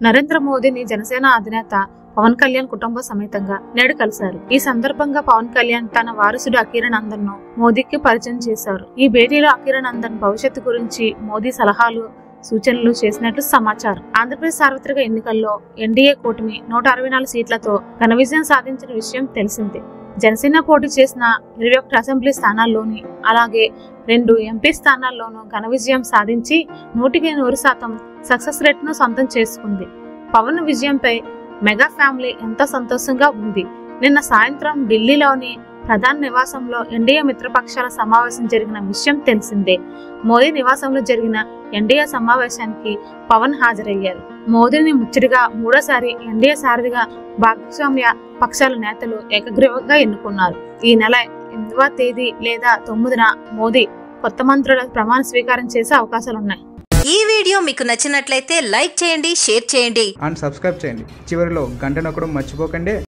నరేంద్ర మోదీని జనసేన అధినేత పవన్ కళ్యాణ్ కుటుంబ సమేతంగా నేడు కలిశారు ఈ సందర్భంగా పవన్ కళ్యాణ్ తన వారసుడు అఖిరానందన్ ను మోదీకి పరిచయం చేశారు ఈ భేటీలో అఖిరానందన్ భవిష్యత్తు గురించి మోదీ సలహాలు సూచనలు చేసినట్లు సమాచారం ఆంధ్రప్రదేశ్ సార్వత్రిక ఎన్నికల్లో ఎన్డీఏ కూటమి నూట అరవై నాలుగు సీట్లతో ఘన విజయం సాధించిన విషయం తెలిసిందే జనసేన పోటీ చేసిన ఇరవై ఒకటి అసెంబ్లీ స్థానాల్లోని అలాగే రెండు ఎంపీ స్థానాల్లోనూ ఘన విజయం సాధించి నూటికి నూరు శాతం సక్సెస్ రేట్ ను సొంతం చేసుకుంది పవన్ విజయంపై మెగా ఫ్యామిలీ ఎంతో సంతోషంగా ఉంది నిన్న సాయంత్రం ఢిల్లీలోని ప్రధాన నివాసంలో ఎన్డీఏ మిత్రపక్షాల సమావేశం జరిగిన విషయం తెలిసిందే మోదీ నివాసంలో జరిగిన ఎన్డీఏ సమావేశానికి పవన్ హాజరయ్యారు మోదీని ముచ్చటగా మూడోసారి ఎన్డీఏ సారథిగా భాగస్వామ్య పక్షాల నేతలు ఏకగ్రీవంగా ఎన్నుకున్నారు ఈ నెల ఎనిమిదవ తేదీ లేదా తొమ్మిదిన మోదీ కొత్త మంత్రుల ప్రమాణ స్వీకారం చేసే అవకాశాలున్నాయి ఈ వీడియో మీకు నచ్చినట్లయితే లైక్ చేయండి షేర్ చేయండి అండ్ సబ్స్క్రైబ్ చేయండి చివరిలో గంట నొక్కడం మర్చిపోకండి